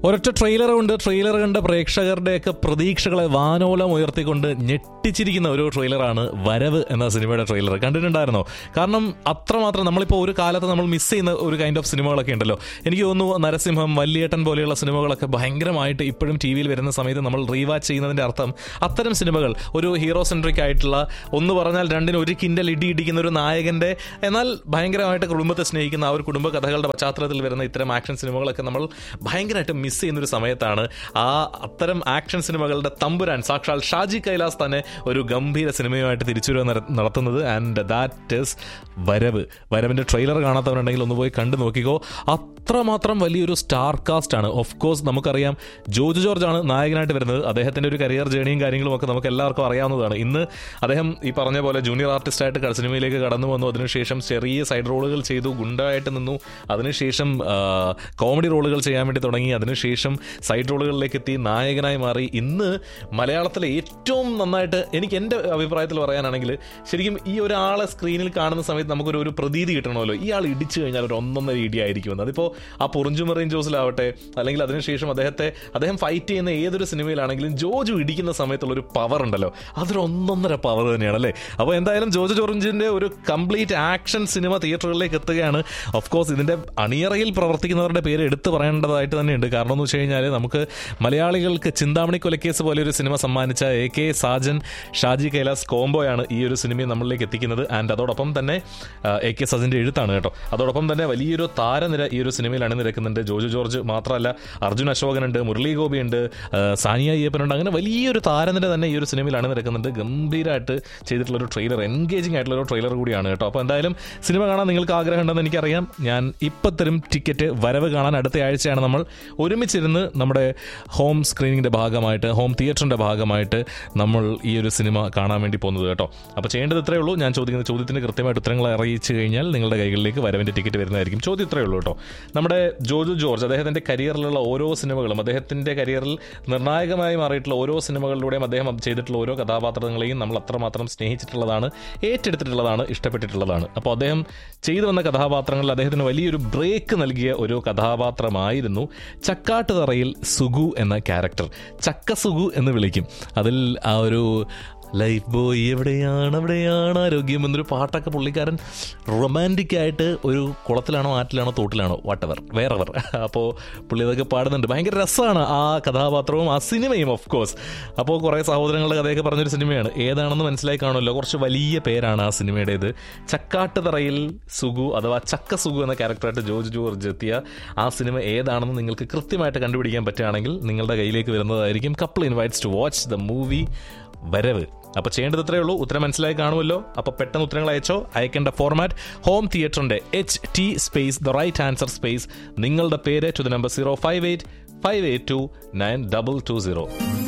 ഒരൊറ്റ ട്രെയിലർ കൊണ്ട് ട്രെയിലർ കണ്ട പ്രേക്ഷകരുടെയൊക്കെ പ്രതീക്ഷകളെ വാനോളം ഉയർത്തിക്കൊണ്ട് ഞെട്ടിച്ചിരിക്കുന്ന ഒരു ട്രെയിലറാണ് വരവ് എന്ന സിനിമയുടെ ട്രെയിലർ കണ്ടിട്ടുണ്ടായിരുന്നോ കാരണം അത്രമാത്രം നമ്മളിപ്പോൾ ഒരു കാലത്ത് നമ്മൾ മിസ് ചെയ്യുന്ന ഒരു കൈൻഡ് ഓഫ് സിനിമകളൊക്കെ ഉണ്ടല്ലോ എനിക്ക് തോന്നുന്നു നരസിംഹം വല്യേട്ടൻ പോലെയുള്ള സിനിമകളൊക്കെ ഭയങ്കരമായിട്ട് ഇപ്പോഴും ടി വിയിൽ വരുന്ന സമയത്ത് നമ്മൾ റീവാച്ച് ചെയ്യുന്നതിന്റെ അർത്ഥം അത്തരം സിനിമകൾ ഒരു ഹീറോ സെൻട്രിക് ആയിട്ടുള്ള ഒന്ന് പറഞ്ഞാൽ രണ്ടിന് ഒരു കിൻഡൽ ഇടി ഇടിക്കുന്ന ഒരു നായകന്റെ എന്നാൽ ഭയങ്കരമായിട്ട് കുടുംബത്തെ സ്നേഹിക്കുന്ന ആ ഒരു കുടുംബ കഥകളുടെ പശ്ചാത്തലത്തിൽ വരുന്ന ഇത്തരം ആക്ഷൻ സിനിമകളൊക്കെ നമ്മൾ ഭയങ്കരമായിട്ട് മിസ് ചെയ്യുന്ന ഒരു സമയത്താണ് ആ അത്തരം ആക്ഷൻ സിനിമകളുടെ തമ്പുരാൻ സാക്ഷാൽ ഷാജി കൈലാസ് തന്നെ ഒരു ഗംഭീര സിനിമയുമായിട്ട് തിരിച്ചുവരവ് നട- നടത്തുന്നത് ആൻഡ് ദാറ്റ് ഇസ് വരവ് വരവിന്റെ ട്രെയിലർ കാണാത്തവരുണ്ടെങ്കിൽ ഒന്ന് പോയി കണ്ടു നോക്കിക്കോ അത്രമാത്രം വലിയൊരു സ്റ്റാർ കാസ്റ്റ് ആണ് ഓഫ് കോഴ്സ് നമുക്കറിയാം ജോജു ജോർജ് ആണ് നായകനായിട്ട് വരുന്നത് അദ്ദേഹത്തിന്റെ ഒരു കരിയർ ജേണിയും കാര്യങ്ങളും ഒക്കെ നമുക്ക് എല്ലാവർക്കും അറിയാവുന്നതാണ് ഇന്ന് അദ്ദേഹം ഈ പറഞ്ഞ പോലെ ജൂനിയർ ആർട്ടിസ്റ്റ് ആയിട്ട് ക- സിനിമയിലേക്ക് കടന്നു വന്നു അതിനുശേഷം ചെറിയ സൈഡ് റോളുകൾ ചെയ്തു ഗുണ്ടായിട്ട് നിന്നു അതിനുശേഷം കോമഡി റോളുകൾ ചെയ്യാൻ വേണ്ടി തുടങ്ങി അതിനുശേഷം സൈഡ് റോളുകളിലേക്ക് എത്തി നായകനായി മാറി ഇന്ന് മലയാളത്തിലെ ഏറ്റവും നന്നായിട്ട് എനിക്ക് എൻ്റെ അഭിപ്രായത്തിൽ പറയാനാണെങ്കിൽ ശരിക്കും ഈ ഒരാളെ സ്ക്രീനിൽ കാണുന്ന സമയത്ത് നമുക്കൊരു ഒരു പ്രതീതി കിട്ടണമല്ലോ ഇയാൾ ഇടിച്ചു കഴിഞ്ഞാൽ ഒരു ഒന്നൊന്നര ഇടിയായിരിക്കുമെന്ന് അതിപ്പോൾ ആ പൊറിഞ്ചുമറിയും ജോസിലാവട്ടെ അല്ലെങ്കിൽ അതിനുശേഷം അദ്ദേഹത്തെ അദ്ദേഹം ഫൈറ്റ് ചെയ്യുന്ന ഏതൊരു സിനിമയിലാണെങ്കിലും ജോജു ഇടിക്കുന്ന സമയത്തുള്ള ഒരു പവർ ഉണ്ടല്ലോ അതൊരു ഒന്നൊന്നര പവർ തന്നെയാണ് അല്ലേ അപ്പോൾ എന്തായാലും ജോജു ജോർജിന്റെ ഒരു കംപ്ലീറ്റ് ആക്ഷൻ സിനിമ തിയേറ്ററുകളിലേക്ക് എത്തുകയാണ് ഓഫ് കോഴ്സ് ഇതിന്റെ അണിയറയിൽ പ്രവർത്തിക്കുന്നവരുടെ പേര് എടുത്തു പറയേണ്ടതായിട്ട് തന്നെയുണ്ട് കാരണം എന്ന് വെച്ച് കഴിഞ്ഞാൽ നമുക്ക് മലയാളികൾക്ക് ചിന്താമണി കൊലക്കേസ് പോലെ ഒരു സിനിമ സമ്മാനിച്ച എ കെ സാജൻ ഷാജി കൈലാസ് കോംബോയാണ് ഈ ഒരു സിനിമയെ നമ്മളിലേക്ക് എത്തിക്കുന്നത് ആൻഡ് അതോടൊപ്പം തന്നെ എ കെ സജിന്റെ എഴുത്താണ് കേട്ടോ അതോടൊപ്പം തന്നെ വലിയൊരു താരനിര ഈ ഒരു സിനിമയിൽ അണിനിരക്കുന്നുണ്ട് ജോജു ജോർജ് മാത്രമല്ല അർജുൻ അശോകനുണ്ട് മുരളി ഗോപിയുണ്ട് ആ, സാനിയ അയ്യപ്പനുണ്ട് അങ്ങനെ വലിയൊരു താരനിര തന്നെ ഈ ഒരു സിനിമയിൽ അണിനിരക്കുന്നുണ്ട് ഗംഭീരമായിട്ട് ചെയ്തിട്ടുള്ള ഒരു ട്രെയിലർ എൻഗേജിംഗ് ആയിട്ടുള്ള ഒരു ട്രെയിലർ കൂടിയാണ് കേട്ടോ അപ്പോൾ എന്തായാലും സിനിമ കാണാൻ നിങ്ങൾക്ക് ആഗ്രഹം ഉണ്ടെന്ന് എനിക്കറിയാം ഞാൻ ഇപ്പം തരും ടിക്കറ്റ് വരവ് കാണാൻ അടുത്ത ആഴ്ചയാണ് നമ്മൾ ഒരുമിച്ചിരുന്ന് നമ്മുടെ ഹോം സ്ക്രീനിങ്ങിൻ്റെ ഭാഗമായിട്ട് ഹോം തിയേറ്ററിൻ്റെ ഭാഗമായിട്ട് നമ്മൾ ഈ ഒരു സിനിമ കാണാൻ വേണ്ടി പോകുന്നത് കേട്ടോ അപ്പോൾ ചെയ്യേണ്ടത് ഇത്രയേ ഉള്ളൂ ഞാൻ ചോദിക്കുന്ന ചോദ്യത്തിന് കൃത്യമായിട്ട് ഉത്തരങ്ങൾ അറിയിച്ചു കഴിഞ്ഞാൽ നിങ്ങളുടെ കൈകളിലേക്ക് വരവിൻ്റെ ടിക്കറ്റ് വരുന്നതായിരിക്കും ചോദ്യം ഇത്രയേ ഉള്ളൂ കേട്ടോ നമ്മുടെ ജോജു ജോർജ് അദ്ദേഹത്തിൻ്റെ കരിയറിലുള്ള ഓരോ സിനിമകളും അദ്ദേഹത്തിൻ്റെ കരിയറിൽ നിർണായകമായി മാറിയിട്ടുള്ള ഓരോ സിനിമകളിലൂടെയും അദ്ദേഹം ചെയ്തിട്ടുള്ള ഓരോ കഥാപാത്രങ്ങളെയും നമ്മൾ അത്രമാത്രം സ്നേഹിച്ചിട്ടുള്ളതാണ് ഏറ്റെടുത്തിട്ടുള്ളതാണ് ഇഷ്ടപ്പെട്ടിട്ടുള്ളതാണ് അപ്പോൾ അദ്ദേഹം ചെയ്തു വന്ന കഥാപാത്രങ്ങളിൽ അദ്ദേഹത്തിന് വലിയൊരു ബ്രേക്ക് നൽകിയ ഒരു കഥാപാത്രമായിരുന്നു ചക്കാട്ടുതറയിൽ സുഗു എന്ന ക്യാരക്ടർ ചക്ക സുഗു എന്ന് വിളിക്കും അതിൽ ആ ഒരു ലൈഫ് ബോയ് എവിടെയാണ് എവിടെയാണ് ആരോഗ്യം എന്നൊരു പാട്ടൊക്കെ പുള്ളിക്കാരൻ റൊമാൻറ്റിക് ആയിട്ട് ഒരു കുളത്തിലാണോ ആറ്റിലാണോ തോട്ടിലാണോ വാട്ടവർ വേറെവർ അപ്പോൾ പുള്ളി അതൊക്കെ പാടുന്നുണ്ട് ഭയങ്കര രസമാണ് ആ കഥാപാത്രവും ആ സിനിമയും ഓഫ് കോഴ്സ് അപ്പോൾ കുറേ സഹോദരങ്ങളുടെ കഥയൊക്കെ പറഞ്ഞൊരു സിനിമയാണ് ഏതാണെന്ന് മനസ്സിലായി കാണുമല്ലോ കുറച്ച് വലിയ പേരാണ് ആ സിനിമയുടേത് ചക്കാട്ടുതറയിൽ സുഗു അഥവാ ചക്ക സുഗു എന്ന ക്യാരക്ടറായിട്ട് ജോർജ് ജോർജ് എത്തിയ ആ സിനിമ ഏതാണെന്ന് നിങ്ങൾക്ക് കൃത്യമായിട്ട് കണ്ടുപിടിക്കാൻ പറ്റുകയാണെങ്കിൽ നിങ്ങളുടെ കയ്യിലേക്ക് വരുന്നതായിരിക്കും couple invites to watch the movie Varavu അപ്പൊ ചെയ്യേണ്ടത് ഇത്രയേ ഉള്ളൂ ഉത്തരം മനസ്സിലായി കാണുമല്ലോ അപ്പൊ പെട്ടെന്ന് ഉത്തരങ്ങൾ അയച്ചോ അയക്കേണ്ട ഫോർമാറ്റ് ഹോം തിയേറ്ററിന്റെ H T space the right answer space നിങ്ങളുടെ പേര് to the number zero five eight five eight two nine double two zero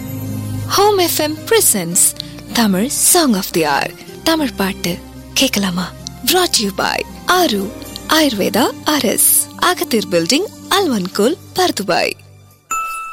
home FM presents Tamil song of the hour Tamil பாட்டு கேட்கலாமா brought you by Aaru Ayurveda RS அகத்தீர் building அல்வன்கோல் Bur Dubai